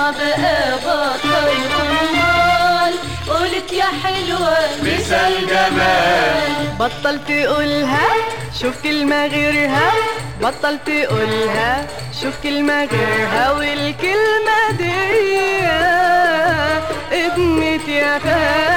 اسمع بقى بطل أمال قلت يا حلوة مثال جمال بطل تقولها شوف كلمة غيرها بطل تقولها شوف كلمة غيرها والكلمة دي ادمت يا خال